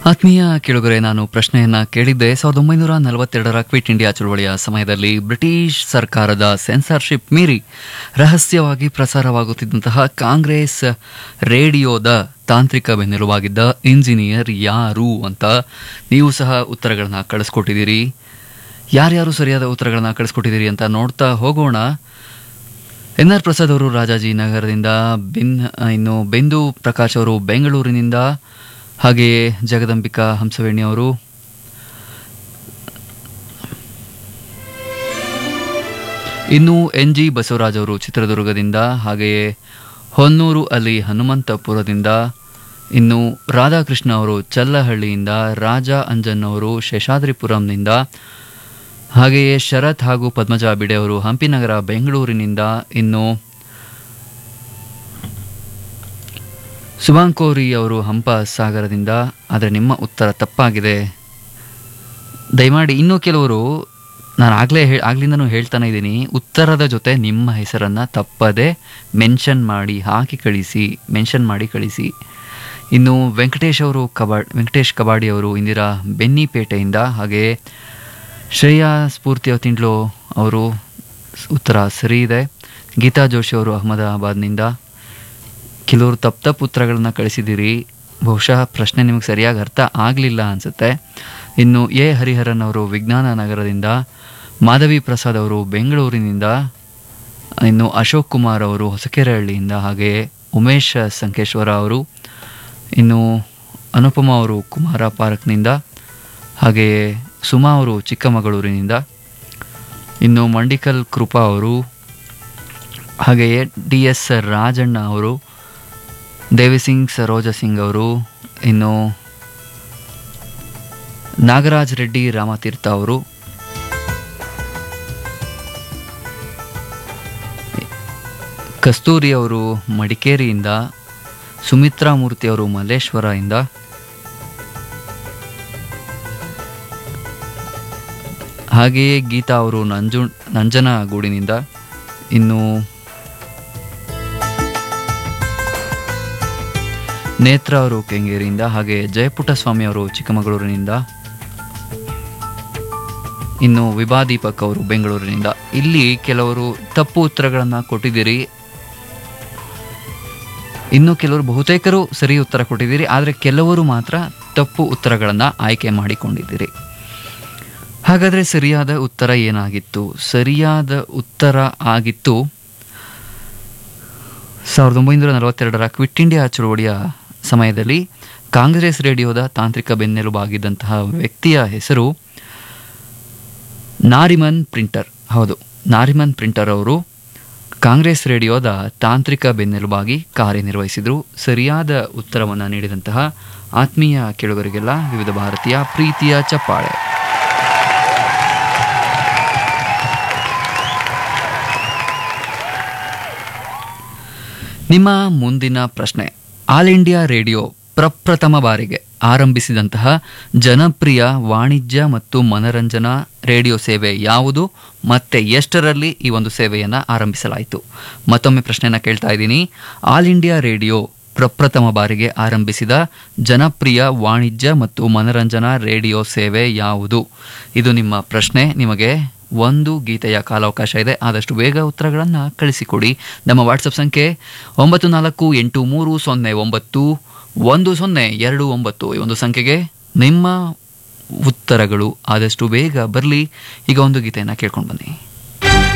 ಆತ್ಮೀಯ ಕೇಳುಗರೆ ನಾನು ಪ್ರಶ್ನೆಯನ್ನ ಕೇಳಿದ್ದೆ ಸಾವಿರದ ಒಂಬೈನೂರ ನಲವತ್ತೆರಡರ ಕ್ವಿಟ್ ಇಂಡಿಯಾ ಚಳುವಳಿಯ ಸಮಯದಲ್ಲಿ ಬ್ರಿಟಿಷ್ ಸರ್ಕಾರದ ಸೆನ್ಸಾರ್ಶಿಪ್ ಮೀರಿ ರಹಸ್ಯವಾಗಿ ಪ್ರಸಾರವಾಗುತ್ತಿದ್ದಂತಹ ಕಾಂಗ್ರೆಸ್ ರೇಡಿಯೋದ ತಾಂತ್ರಿಕ ಬೆನ್ನೆಲುವಾಗಿದ್ದ ಇಂಜಿನಿಯರ್ ಯಾರು ಅಂತ ನೀವು ಸಹ ಉತ್ತರಗಳನ್ನ ಕಳಿಸ್ಕೊಟ್ಟಿದ್ದೀರಿ ಯಾರ್ಯಾರು ಸರಿಯಾದ ಉತ್ತರಗಳನ್ನ ಕಳಿಸ್ಕೊಟ್ಟಿದ್ದೀರಿ ಅಂತ ನೋಡ್ತಾ ಹೋಗೋಣ ಎನ್ ಆರ್ ಪ್ರಸಾದ್ ಅವರು ರಾಜಾಜಿನಗರದಿಂದ ಬಿನ್ ಇನ್ನು ಬೆಂದು ಪ್ರಕಾಶ್ ಅವರು ಬೆಂಗಳೂರಿನಿಂದ ಹಾಗೆಯೇ ಜಗದಂಬಿಕಾ ಹಂಸವೇಣಿ ಅವರು ಇನ್ನು ಎನ್ ಜಿ ಬಸವರಾಜ್ ಅವರು ಚಿತ್ರದುರ್ಗದಿಂದ ಹಾಗೆಯೇ ಹೊನ್ನೂರು ಅಲಿ ಹನುಮಂತಪುರದಿಂದ ಇನ್ನು ರಾಧಾಕೃಷ್ಣ ಅವರು ಚಲ್ಲಹಳ್ಳಿಯಿಂದ ರಾಜ ಅಂಜನ್ ಅವರು ಶೇಷಾದ್ರಿಪುರಂನಿಂದ ಹಾಗೆಯೇ ಶರತ್ ಹಾಗೂ ಪದ್ಮಜಾ ಬಿಡೆ ಅವರು ಹಂಪಿನಗರ ಬೆಂಗಳೂರಿನಿಂದ ಇನ್ನು ಸುಭಾಂಕೋರಿ ಅವರು ಹಂಪ ಸಾಗರದಿಂದ ಆದರೆ ನಿಮ್ಮ ಉತ್ತರ ತಪ್ಪಾಗಿದೆ ದಯಮಾಡಿ ಇನ್ನೂ ಕೆಲವರು ನಾನು ಆಗಲೇ ಹೇ ಆಗ್ಲಿಂದನೂ ಹೇಳ್ತಾನೆ ಇದ್ದೀನಿ ಉತ್ತರದ ಜೊತೆ ನಿಮ್ಮ ಹೆಸರನ್ನು ತಪ್ಪದೆ ಮೆನ್ಷನ್ ಮಾಡಿ ಹಾಕಿ ಕಳಿಸಿ ಮೆನ್ಷನ್ ಮಾಡಿ ಕಳಿಸಿ ಇನ್ನು ವೆಂಕಟೇಶ್ ಅವರು ಕಬಾಡ್ ವೆಂಕಟೇಶ್ ಕಬಾಡಿ ಅವರು ಇಂದಿರಾ ಬೆನ್ನಿಪೇಟೆಯಿಂದ ಹಾಗೆ ಶ್ರೇಯಾ ಸ್ಫೂರ್ತಿಯ ತಿಂಡ್ಲು ಅವರು ಉತ್ತರ ಸರಿ ಇದೆ ಗೀತಾ ಜೋಶಿ ಅವರು ಅಹಮದಾಬಾದ್ನಿಂದ ಕೆಲವರು ತಪ್ಪು ತಪ್ಪು ಉತ್ತರಗಳನ್ನ ಕಳಿಸಿದ್ದೀರಿ ಬಹುಶಃ ಪ್ರಶ್ನೆ ನಿಮಗೆ ಸರಿಯಾಗಿ ಅರ್ಥ ಆಗಲಿಲ್ಲ ಅನಿಸುತ್ತೆ ಇನ್ನು ಎ ಹರಿಹರನ್ ಅವರು ವಿಜ್ಞಾನ ನಗರದಿಂದ ಮಾಧವಿ ಪ್ರಸಾದ್ ಅವರು ಬೆಂಗಳೂರಿನಿಂದ ಇನ್ನು ಅಶೋಕ್ ಕುಮಾರ್ ಅವರು ಹೊಸಕೆರೆಹಳ್ಳಿಯಿಂದ ಹಾಗೆಯೇ ಉಮೇಶ್ ಸಂಕೇಶ್ವರ ಅವರು ಇನ್ನು ಅನುಪಮ ಅವರು ಕುಮಾರ ಪಾರ್ಕ್ನಿಂದ ಹಾಗೆಯೇ ಸುಮಾ ಅವರು ಚಿಕ್ಕಮಗಳೂರಿನಿಂದ ಇನ್ನು ಮಂಡಿಕಲ್ ಕೃಪಾ ಅವರು ಹಾಗೆಯೇ ಡಿ ಎಸ್ ರಾಜಣ್ಣ ಅವರು ದೇವಿಸಿಂಗ್ ಸರೋಜ ಸಿಂಗ್ ಅವರು ಇನ್ನು ನಾಗರಾಜ್ ರೆಡ್ಡಿ ರಾಮತೀರ್ಥ ಅವರು ಕಸ್ತೂರಿ ಅವರು ಮಡಿಕೇರಿಯಿಂದ ಸುಮಿತ್ರಾ ಮೂರ್ತಿ ಅವರು ಮಲ್ಲೇಶ್ವರದಿಂದ ಹಾಗೆಯೇ ಗೀತಾ ಅವರು ನಂಜು ನಂಜನಗೂಡಿನಿಂದ ಇನ್ನು ನೇತ್ರ ಅವರು ಕೆಂಗೇರಿಯಿಂದ ಹಾಗೆ ಜಯಪುಟ್ಟಸ್ವಾಮಿ ಅವರು ಚಿಕ್ಕಮಗಳೂರಿನಿಂದ ಇನ್ನು ವಿಭಾ ದೀಪಕ್ ಅವರು ಬೆಂಗಳೂರಿನಿಂದ ಇಲ್ಲಿ ಕೆಲವರು ತಪ್ಪು ಉತ್ತರಗಳನ್ನು ಕೊಟ್ಟಿದ್ದೀರಿ ಇನ್ನು ಕೆಲವರು ಬಹುತೇಕರು ಸರಿ ಉತ್ತರ ಕೊಟ್ಟಿದ್ದೀರಿ ಆದರೆ ಕೆಲವರು ಮಾತ್ರ ತಪ್ಪು ಉತ್ತರಗಳನ್ನು ಆಯ್ಕೆ ಮಾಡಿಕೊಂಡಿದ್ದೀರಿ ಹಾಗಾದರೆ ಸರಿಯಾದ ಉತ್ತರ ಏನಾಗಿತ್ತು ಸರಿಯಾದ ಉತ್ತರ ಆಗಿತ್ತು ಸಾವಿರದ ಒಂಬೈನೂರ ನಲವತ್ತೆರಡರ ಕ್ವಿಟ್ ಇಂಡಿಯಾ ಚಳುವಳಿಯ ಸಮಯದಲ್ಲಿ ಕಾಂಗ್ರೆಸ್ ರೇಡಿಯೋದ ತಾಂತ್ರಿಕ ಬೆನ್ನೆಲುಬಾಗಿದ್ದಂತಹ ವ್ಯಕ್ತಿಯ ಹೆಸರು ನಾರಿಮನ್ ಪ್ರಿಂಟರ್ ಹೌದು ನಾರಿಮನ್ ಪ್ರಿಂಟರ್ ಅವರು ಕಾಂಗ್ರೆಸ್ ರೇಡಿಯೋದ ತಾಂತ್ರಿಕ ಬೆನ್ನೆಲುಬಾಗಿ ಕಾರ್ಯನಿರ್ವಹಿಸಿದರು ಸರಿಯಾದ ಉತ್ತರವನ್ನು ನೀಡಿದಂತಹ ಆತ್ಮೀಯ ಕೇಳುಗರಿಗೆಲ್ಲ ವಿವಿಧ ಭಾರತೀಯ ಪ್ರೀತಿಯ ಚಪ್ಪಾಳೆ ನಿಮ್ಮ ಮುಂದಿನ ಪ್ರಶ್ನೆ ಆಲ್ ಇಂಡಿಯಾ ರೇಡಿಯೋ ಪ್ರಪ್ರಥಮ ಬಾರಿಗೆ ಆರಂಭಿಸಿದಂತಹ ಜನಪ್ರಿಯ ವಾಣಿಜ್ಯ ಮತ್ತು ಮನರಂಜನಾ ರೇಡಿಯೋ ಸೇವೆ ಯಾವುದು ಮತ್ತೆ ಎಷ್ಟರಲ್ಲಿ ಈ ಒಂದು ಸೇವೆಯನ್ನು ಆರಂಭಿಸಲಾಯಿತು ಮತ್ತೊಮ್ಮೆ ಪ್ರಶ್ನೆನ ಕೇಳ್ತಾ ಇದ್ದೀನಿ ಆಲ್ ಇಂಡಿಯಾ ರೇಡಿಯೋ ಪ್ರಪ್ರಥಮ ಬಾರಿಗೆ ಆರಂಭಿಸಿದ ಜನಪ್ರಿಯ ವಾಣಿಜ್ಯ ಮತ್ತು ಮನರಂಜನಾ ರೇಡಿಯೋ ಸೇವೆ ಯಾವುದು ಇದು ನಿಮ್ಮ ಪ್ರಶ್ನೆ ನಿಮಗೆ ಒಂದು ಗೀತೆಯ ಕಾಲಾವಕಾಶ ಇದೆ ಆದಷ್ಟು ಬೇಗ ಉತ್ತರಗಳನ್ನು ಕಳಿಸಿಕೊಡಿ ನಮ್ಮ ವಾಟ್ಸಪ್ ಸಂಖ್ಯೆ ಒಂಬತ್ತು ನಾಲ್ಕು ಎಂಟು ಮೂರು ಸೊನ್ನೆ ಒಂಬತ್ತು ಒಂದು ಸೊನ್ನೆ ಎರಡು ಒಂಬತ್ತು ಈ ಒಂದು ಸಂಖ್ಯೆಗೆ ನಿಮ್ಮ ಉತ್ತರಗಳು ಆದಷ್ಟು ಬೇಗ ಬರಲಿ ಈಗ ಒಂದು ಗೀತೆಯನ್ನು ಕೇಳ್ಕೊಂಡು ಬನ್ನಿ